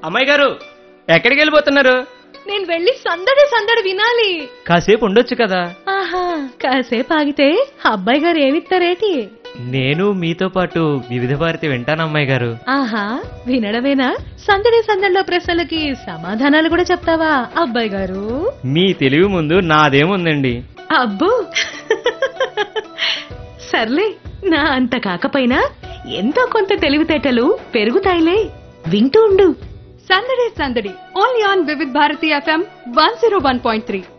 అమ్మాయి గారు ఎక్కడికి వెళ్ళిపోతున్నారు నేను వెళ్ళి సందడి సందడి వినాలి కాసేపు ఉండొచ్చు కదా ఆహా కాసేపు ఆగితే అబ్బాయి గారు ఏమిస్తారేటి నేను మీతో పాటు వివిధ భారతి వింటాను అమ్మాయి గారు ఆహా వినడమేనా సందడి సందడిలో ప్రశ్నలకి సమాధానాలు కూడా చెప్తావా అబ్బాయి గారు మీ తెలివి ముందు నాదేముందండి అబ్బో సర్లే నా అంత కాకపోయినా ఎంతో కొంత తెలివితేటలు పెరుగుతాయిలే వింటూ ఉండు సందడి సందడి only on Vividh Bharati FM one zero one point three